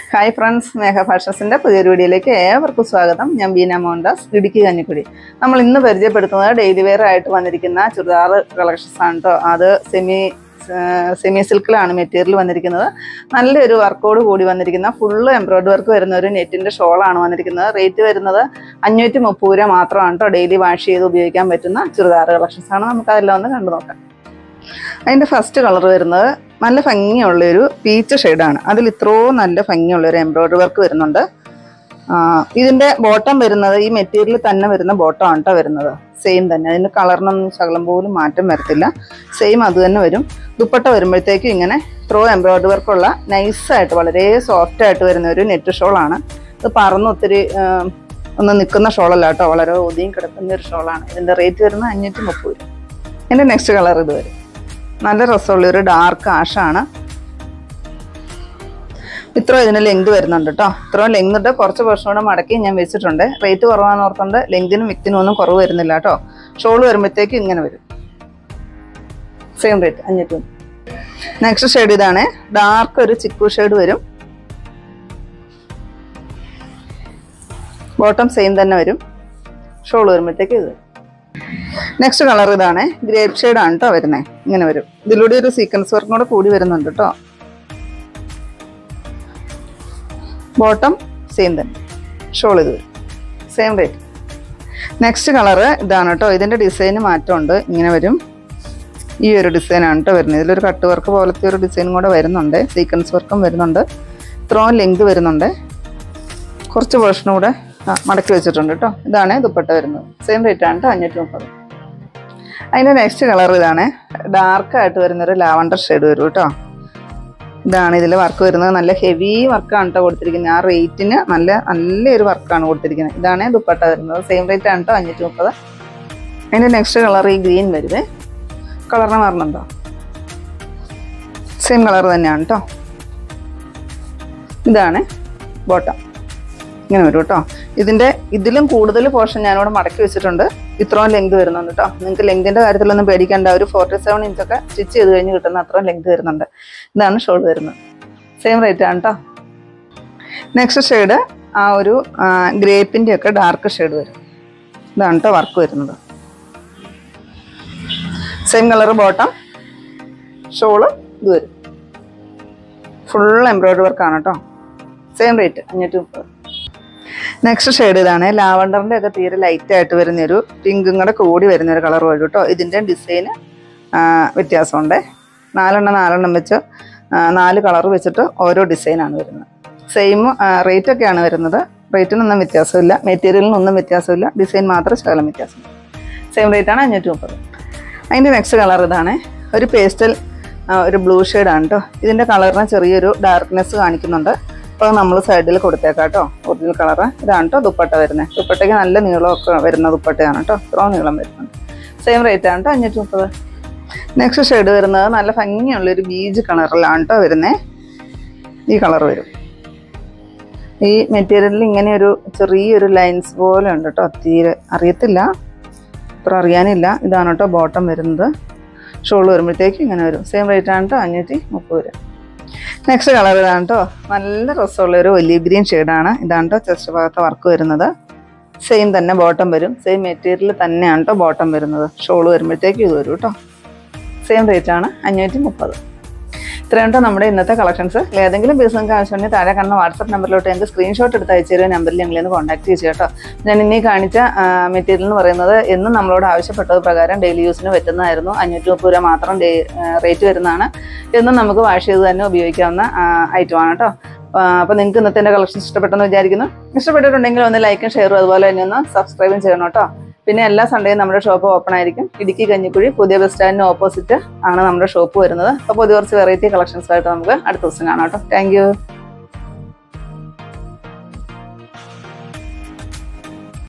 hi friends മേഘ ഫാഷൻസിൻ്റെ പുതിയൊരു വീഡിയോയിലേക്ക് ഏവർക്കും സ്വാഗതം ഞാൻ ബീന മോഹൻദാസ് ഇടുക്കി കഞ്ഞിക്കുടി നമ്മൾ ഇന്ന് പരിചയപ്പെടുത്തുന്നത് ഡെയിലി വെയർ ആയിട്ട് വന്നിരിക്കുന്ന ചുരിദാർ കളക്ഷൻസ് ആണ് കേട്ടോ അത് സെമി സെമി സിൽക്കിലാണ് മെറ്റീരിയൽ വന്നിരിക്കുന്നത് നല്ലൊരു വർക്കോട് കൂടി വന്നിരിക്കുന്ന ഫുള്ള് എംബ്രോയ്ഡറി വർക്ക് വരുന്ന ഒരു നെറ്റിൻ്റെ ഷോളാണ് വന്നിരിക്കുന്നത് റേറ്റ് വരുന്നത് അഞ്ഞൂറ്റി മുപ്പത് രൂപ മാത്രമാണ് കേട്ടോ ഡെയിലി വാഷ് ചെയ്ത് ഉപയോഗിക്കാൻ പറ്റുന്ന ചുരിദാർ കളക്ഷൻസ് ആണ് നമുക്ക് അതെല്ലാം ഒന്ന് കണ്ടു നോക്കാം അതിൻ്റെ ഫസ്റ്റ് കളർ വരുന്നത് നല്ല ഭംഗിയുള്ളൊരു പീച്ച് ഷെയ്ഡാണ് അതിൽ ഇത്രയും നല്ല ഭംഗിയുള്ളൊരു എംബ്രോയ്ഡറി വർക്ക് വരുന്നുണ്ട് ആ, ഇതിന്റെ ബോട്ടം വരുന്നത് ഈ മെറ്റീരിയൽ തന്നെ വരുന്ന ബോട്ടം ആണ് കേട്ടോ വരുന്നത് സെയിം തന്നെ അതിന്റെ കളറിനൊന്നും ശകലം പോലും മാറ്റം വരത്തില്ല സെയിം അത് തന്നെ വരും ദുപ്പട്ട വരുമ്പോഴത്തേക്കും ഇങ്ങനെ ത്രോ എംബ്രോയ്ഡറി വർക്കുള്ള നൈസായിട്ട് വളരെ സോഫ്റ്റ് ആയിട്ട് വരുന്ന ഒരു നെറ്റ് ഷോളാണ് ഇത് പറന്ന് ഒത്തിരി ആ, ഒന്ന് നിൽക്കുന്ന ഷോളല്ല കേട്ടോ വളരെ ഒതിയും കിടക്കുന്ന ഒരു ഷോളാണ് ഇതിന്റെ റേറ്റ് വരുന്നത് അഞ്ഞൂറ്റി മുപ്പത് രൂപ എൻ്റെ നെക്സ്റ്റ് കളർ ഇത് വരും നല്ല രസമുള്ള ഒരു ഡാർക്ക് ആഷാണ് ഇത്ര ഇതിന് ലെങ്ത് വരുന്നുണ്ട് കേട്ടോ ഇത്രയും ലെങ്ത് ഉണ്ട് കുറച്ച് പോർഷൻ കൂടെ മടക്കി ഞാൻ വെച്ചിട്ടുണ്ട് റേറ്റ് കുറവാന്ന് ഓർത്തുകൊണ്ട് ലെങ്തിനും വിക്തിനും ഒന്നും കുറവ് വരുന്നില്ല കേട്ടോ ഷോൾ വരുമ്പോഴത്തേക്ക് ഇങ്ങനെ വരും സെയിം റേറ്റ് അഞ്ഞൂറ്റി നെക്സ്റ്റ് ഷെയ്ഡ് ഇതാണ് ഡാർക്ക് ഒരു ചിക്കു ഷെയ്ഡ് വരും ബോട്ടം സെയിം തന്നെ വരും ഷോൾ വരുമ്പോഴത്തേക്ക് ഇത് വരും നെക്സ്റ്റ് കളർ ഇതാണ് ഗ്രേപ്പ് ഷെയ്ഡ് ആണ് കേട്ടോ വരുന്നത് ഇങ്ങനെ വരും ഇതിലൂടെ ഒരു സീക്വൻസ് വർക്കും കൂടെ കൂടി വരുന്നുണ്ട് കേട്ടോ ബോട്ടം സെയിം തന്നെ ഷോൾ ഇത് സെയിം റേറ്റ് നെക്സ്റ്റ് കളറ് ഇതാണ് കേട്ടോ ഇതിൻ്റെ ഡിസൈന് മാറ്റമുണ്ട് ഇങ്ങനെ വരും ഈ ഒരു ഡിസൈനാണ് കേട്ടോ വരുന്നത് ഇതിലൊരു കട്ട് വർക്ക് പോലത്തെ ഒരു ഡിസൈനും കൂടെ വരുന്നുണ്ട് സീക്വൻസ് വർക്കും വരുന്നുണ്ട് ഇത്രയും ലെങ്ത് വരുന്നുണ്ട് കുറച്ച് പോർഷനും കൂടെ ആ, മടക്കി വെച്ചിട്ടുണ്ട് കേട്ടോ ഇതാണ് ദുപ്പട്ട വരുന്നത് സെയിം റേറ്റ് ആണ് കേട്ടോ അഞ്ഞൂറ്റി മുപ്പത് അതിൻ്റെ നെക്സ്റ്റ് കളർ ഇതാണ് ഡാർക്കായിട്ട് വരുന്നൊരു ലാവണ്ടർ ഷെയ്ഡ് വരും കേട്ടോ ഇതാണ് ഇതിൽ വർക്ക് വരുന്നത് നല്ല ഹെവി വർക്കാണ് കേട്ടോ കൊടുത്തിരിക്കുന്നത് ആ റേറ്റിന് നല്ല നല്ലൊരു വർക്കാണ് കൊടുത്തിരിക്കുന്നത് ഇതാണ് ദുപ്പട്ട വരുന്നത് സെയിം റേറ്റ് ആണ് കേട്ടോ അഞ്ഞൂറ്റി മുപ്പത് അതിൻ്റെ നെക്സ്റ്റ് കളർ ഈ ഗ്രീൻ വരുവേ കളറിന് മാറുന്നുണ്ടോ സെയിം കളർ തന്നെയാണ് കേട്ടോ ഇതാണ് ബോട്ടം ഇങ്ങനെ വരും കേട്ടോ ഇതിൻ്റെ ഇതിലും കൂടുതൽ പോർഷൻ ഞാനിവിടെ മടക്കി വെച്ചിട്ടുണ്ട് ഇത്രയും ലെങ്ത് വരുന്നുണ്ട് കേട്ടോ നിങ്ങൾക്ക് ലെങ്തിൻ്റെ കാര്യത്തിലൊന്നും പേടിക്കേണ്ട ഒരു ഫോർട്ടി സെവൻ ഇഞ്ചൊക്കെ സ്റ്റിച്ച് ചെയ്ത് കഴിഞ്ഞ് കിട്ടുന്ന അത്രയും ലെങ്ത് വരുന്നുണ്ട് ഇതാണ് ഷോൾ വരുന്നത് സെയിം റേറ്റ് ആണ് കേട്ടോ നെക്സ്റ്റ് ഷെയ്ഡ് ആ ഒരു ഗ്രേപ്പിൻ്റെ ഒക്കെ ഡാർക്ക് ഷെയ്ഡ് വരും ഇതാണ് കേട്ടോ വർക്ക് വരുന്നത് സെയിം കളർ ബോട്ടം ഷോള് ഇത് വരും ഫുൾ എംബ്രോയ്ഡറി വർക്കാണ് കേട്ടോ സെയിം റേറ്റ് അഞ്ഞൂറ്റി മുപ്പത് നെക്സ്റ്റ് ഷെയ്ഡ് ഇതാണ് ലാവണ്ടറിൻ്റെ ഒക്കെ തീരെ ലൈറ്റ് ആയിട്ട് വരുന്ന ഒരു പിങ്കും കൂടെ കൂടി വരുന്ന ഒരു കളർ വരും കേട്ടോ ഇതിൻ്റെ ഡിസൈന് വ്യത്യാസമുണ്ട് നാലെണ്ണം നാലെണ്ണം വെച്ച് ആ, നാല് കളർ വെച്ചിട്ട് ഓരോ ഡിസൈനാണ് വരുന്നത് സെയിം റേറ്റ് ഒക്കെയാണ് വരുന്നത് റേറ്റിനൊന്നും വ്യത്യാസമില്ല മെറ്റീരിയലിനൊന്നും വ്യത്യാസമില്ല ഡിസൈൻ മാത്രം ശകലം വ്യത്യാസം സെയിം റേറ്റ് ആണ് അഞ്ഞൂറ്റി മുപ്പത് അതിൻ്റെ നെക്സ്റ്റ് കളർ ഇതാണ് ഒരു പേസ്റ്റൽ ഒരു ബ്ലൂ ഷെയ്ഡാണ് കേട്ടോ ഇതിൻ്റെ കളറിന് ചെറിയൊരു ഡാർക്ക്നെസ് കാണിക്കുന്നുണ്ട് അപ്പോൾ നമ്മൾ സൈഡിൽ കൊടുത്തേക്കാം കേട്ടോ ഒറിജിനൽ കളറ് ഇതാണ് കേട്ടോ ദുപ്പട്ട വരുന്നത് ദുപ്പട്ടയ്ക്ക് നല്ല നീളമൊക്കെ വരുന്ന ദുപ്പട്ടയാണ് കേട്ടോ ഇത്രയും നീളം വരുന്നുണ്ട് സെയിം റേറ്റ് ആണ് കേട്ടോ അഞ്ഞൂറ്റി മുപ്പത് നെക്സ്റ്റ് ഷെയ്ഡ് വരുന്നത് നല്ല ഭംഗിയുള്ളൊരു ബീജ് കളറിലാണ് കേട്ടോ വരുന്നത് ഈ കളർ വരും ഈ മെറ്റീരിയലിൽ ഇങ്ങനെ ഒരു ചെറിയൊരു ലൈൻസ് പോലെ ഉണ്ട് കേട്ടോ തീരെ അറിയത്തില്ല അത്ര അറിയാനില്ല ഇതാണ് കേട്ടോ ബോട്ടം വരുന്നത് ഷോൾ വരുമ്പോഴത്തേക്ക് ഇങ്ങനെ വരും സെയിം റേറ്റ് ആണ് കേട്ടോ അഞ്ഞൂറ്റി മുപ്പത് രൂപ നെക്സ്റ്റ് കളർ ഇതാണ് കേട്ടോ നല്ല രസമുള്ള ഒരു ഒലീവ് ഗ്രീൻ ഷെയ്ഡാണ് ഇതാണ് കേട്ടോ ചെസ്റ്റ് ഭാഗത്തെ വർക്ക് വരുന്നത് സെയിം തന്നെ ബോട്ടം വരും സെയിം മെറ്റീരിയൽ തന്നെയാണ് കേട്ടോ ബോട്ടം വരുന്നത് ഷോൾ വരുമ്പോഴത്തേക്ക് ഇത് വരും കേട്ടോ സെയിം റേറ്റ് ആണ് അഞ്ഞൂറ്റി മുപ്പത് ഇത്രയും കേട്ടോ നമ്മുടെ ഇന്നത്തെ കളക്ഷൻസ് ഏതെങ്കിലും ബിസിനസ് ആവശ്യമുണ്ടെങ്കിൽ താഴെ കാണുന്ന വാട്സപ്പ് നമ്പറിലോട്ട് എനിക്ക് സ്ക്രീൻഷോട്ട് എടുത്ത് അയച്ചു തരുന്ന നമ്പറിൽ ഞങ്ങളെ ഒന്ന് കോൺടാക്ട് ചെയ്തു കേട്ടോ ഞാൻ ഇന്നീ കാണിച്ച മെറ്റീരിയൽ എന്ന് പറയുന്നത് എന്നും നമ്മളോട് ആവശ്യപ്പെട്ടത് പ്രകാരം ഡെയിലി യൂസിന് പറ്റുന്നതായിരുന്നു അഞ്ഞൂറ്റി മുപ്പത് രൂപ മാത്രം റേറ്റ് വരുന്നതാണ് എന്നും നമുക്ക് വാഷ് ചെയ്ത് തന്നെ ഉപയോഗിക്കാവുന്ന ഐറ്റമാണ് കേട്ടോ അപ്പോൾ നിങ്ങൾക്ക് ഇന്നത്തെ എൻ്റെ കളക്ഷൻ ഇഷ്ടപ്പെട്ടെന്ന് വിചാരിക്കുന്നു ഇഷ്ടപ്പെട്ടിട്ടുണ്ടെങ്കിൽ ഒന്ന് ലൈക്കും ഷെയറും അതുപോലെ തന്നെ ഒന്ന് സബ്സ്ക്രൈബും ചെയ്യണം കേട്ടോ പിന്നെ എല്ലാ സൺഡേയും നമ്മുടെ ഷോപ്പ് ഓപ്പൺ ആയിരിക്കും ഇടുക്കി കഞ്ഞിക്കുഴി പുതിയ ബസ് സ്റ്റാൻഡിന് ഓപ്പോസിറ്റ് ആണ് നമ്മുടെ ഷോപ്പ് വരുന്നത് അപ്പോൾ പുതിയ കുറച്ച് വെറൈറ്റി കളക്ഷൻസ് ആയിട്ട് നമുക്ക് അടുത്ത ദിവസം കാണാം കേട്ടോ താങ്ക്